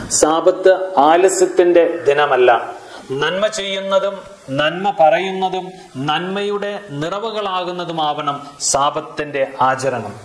സാപത്ത് ആലസ്യത്തിന്റെ ദിനമല്ല നന്മ ചെയ്യുന്നതും നന്മ പറയുന്നതും നന്മയുടെ നിറവുകളാകുന്നതുമാവണം സാപത്തിന്റെ ആചരണം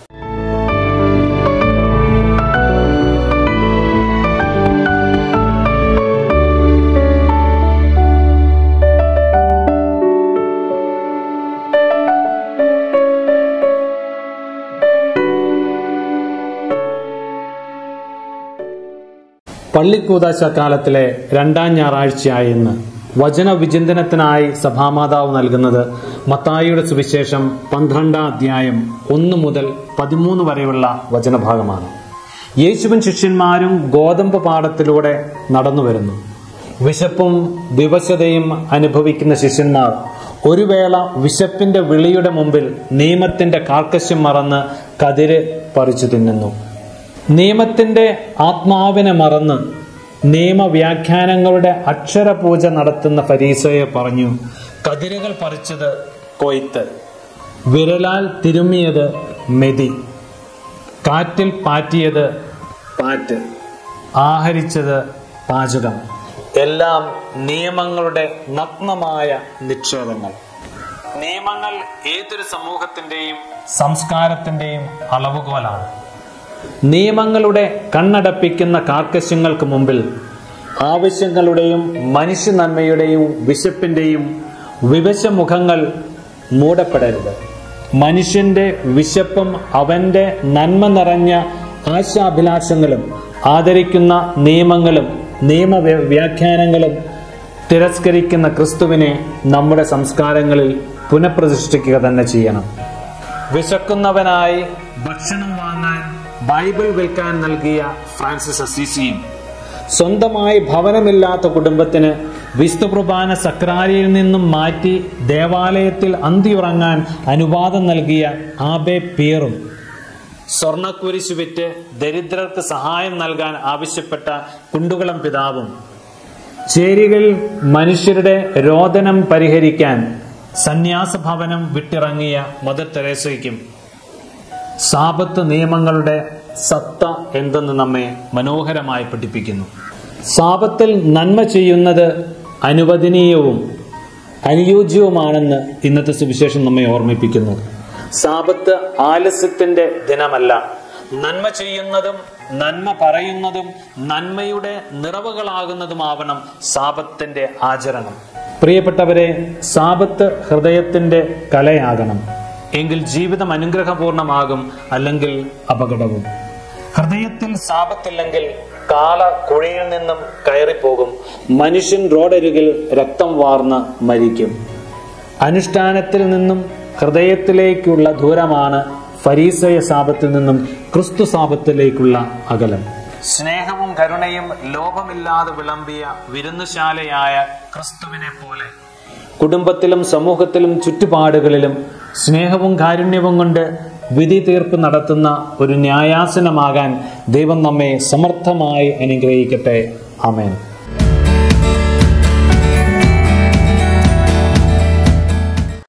പള്ളിക്കൂതാശ കാലത്തിലെ രണ്ടാം ഞായറാഴ്ചയായ ഇന്ന് വചന വിചിന്തനത്തിനായി സഭാമാതാവ് നൽകുന്നത് മത്തായിയുടെ സുവിശേഷം പന്ത്രണ്ടാം അധ്യായം ഒന്ന് മുതൽ പതിമൂന്ന് വരെയുള്ള വചനഭാഗമാണ് യേശുവും ശിഷ്യന്മാരും ഗോതമ്പ് പാടത്തിലൂടെ നടന്നു വരുന്നു വിശപ്പും വിവശതയും അനുഭവിക്കുന്ന ശിഷ്യന്മാർ ഒരു വേള വിശപ്പിന്റെ വിളിയുടെ മുമ്പിൽ നിയമത്തിന്റെ കാർക്കശ്യം മറന്ന് കതിര് പറിച്ചു തിന്നുന്നു നിയമത്തിന്റെ ആത്മാവിനെ മറന്ന് നിയമവ്യാഖ്യാനങ്ങളുടെ അക്ഷരപൂജ നടത്തുന്ന ഫരീസയെ പറഞ്ഞു കതിരുകൾ പറിച്ചത് കൊയ്ത്ത് വിരലാൽ തിരുമ്മിയത് മെതി കാറ്റിൽ പാറ്റിയത് പാറ്റ് ആഹരിച്ചത് പാചകം എല്ലാം നിയമങ്ങളുടെ നഗ്നമായ നിക്ഷേപങ്ങൾ നിയമങ്ങൾ ഏതൊരു സമൂഹത്തിന്റെയും സംസ്കാരത്തിന്റെയും അളവുകോലാണ് നിയമങ്ങളുടെ കണ്ണടപ്പിക്കുന്ന കാർക്കശ്യങ്ങൾക്ക് മുമ്പിൽ ആവശ്യങ്ങളുടെയും മനുഷ്യ നന്മയുടെയും വിശപ്പിന്റെയും വിവശമുഖങ്ങൾ മൂടപ്പെടരുത് മനുഷ്യന്റെ വിശപ്പും അവന്റെ നന്മ നിറഞ്ഞ ആശാഭിലാഷങ്ങളും ആദരിക്കുന്ന നിയമങ്ങളും നിയമ വ്യാഖ്യാനങ്ങളും തിരസ്കരിക്കുന്ന ക്രിസ്തുവിനെ നമ്മുടെ സംസ്കാരങ്ങളിൽ പുനഃപ്രതിഷ്ഠിക്കുക തന്നെ ചെയ്യണം വിശക്കുന്നവനായി ഭക്ഷണം വാങ്ങാൻ ബൈബിൾ വിൽക്കാൻ നൽകിയ ഫ്രാൻസിസ് അസീസിയും സ്വന്തമായി ഭവനമില്ലാത്ത കുടുംബത്തിന് വിസ്തു കുർബാന സക്രാരിയിൽ നിന്നും മാറ്റി ദേവാലയത്തിൽ അന്തിയുറങ്ങാൻ അനുവാദം നൽകിയ ആബെ പിയറും സ്വർണക്കുരിശു വിറ്റ് ദരിദ്രർക്ക് സഹായം നൽകാൻ ആവശ്യപ്പെട്ട കുണ്ടുകുളം പിതാവും ചേരികൾ മനുഷ്യരുടെ രോദനം പരിഹരിക്കാൻ സന്യാസ ഭവനം വിട്ടിറങ്ങിയ മദർ തെരേസയ്ക്കും സാപത്ത് നിയമങ്ങളുടെ സത്ത എന്തെന്ന് നമ്മെ മനോഹരമായി പഠിപ്പിക്കുന്നു സാപത്തിൽ നന്മ ചെയ്യുന്നത് അനുവദനീയവും അനുയോജ്യവുമാണെന്ന് ഇന്നത്തെ സുവിശേഷം നമ്മെ ഓർമ്മിപ്പിക്കുന്നു സാപത്ത് ആലസ്യത്തിന്റെ ദിനമല്ല നന്മ ചെയ്യുന്നതും നന്മ പറയുന്നതും നന്മയുടെ നിറവുകളാകുന്നതുമാവണം സാപത്തിന്റെ ആചരണം പ്രിയപ്പെട്ടവരെ സാപത്ത് ഹൃദയത്തിന്റെ കലയാകണം എങ്കിൽ ജീവിതം അനുഗ്രഹപൂർണമാകും അല്ലെങ്കിൽ അപകടവും ഹൃദയത്തിൽ സാപത്തില്ലെങ്കിൽ കാള കുഴിയിൽ നിന്നും കയറിപ്പോകും മനുഷ്യൻ റോഡരികിൽ രക്തം വാർന്ന് മരിക്കും അനുഷ്ഠാനത്തിൽ നിന്നും ഹൃദയത്തിലേക്കുള്ള ദൂരമാണ് ഫരീസയ സാപത്തിൽ നിന്നും ക്രിസ്തു സാപത്തിലേക്കുള്ള അകലം സ്നേഹവും കരുണയും ലോപമില്ലാതെ വിളമ്പിയ വിരുന്നുശാലയായ ക്രിസ്തുവിനെ പോലെ കുടുംബത്തിലും സമൂഹത്തിലും ചുറ്റുപാടുകളിലും സ്നേഹവും കാരുണ്യവും കൊണ്ട് വിധി തീർപ്പ് നടത്തുന്ന ഒരു ന്യായാസനമാകാൻ ദൈവം നമ്മെ സമർത്ഥമായി അനുഗ്രഹിക്കട്ടെ ആമേൻ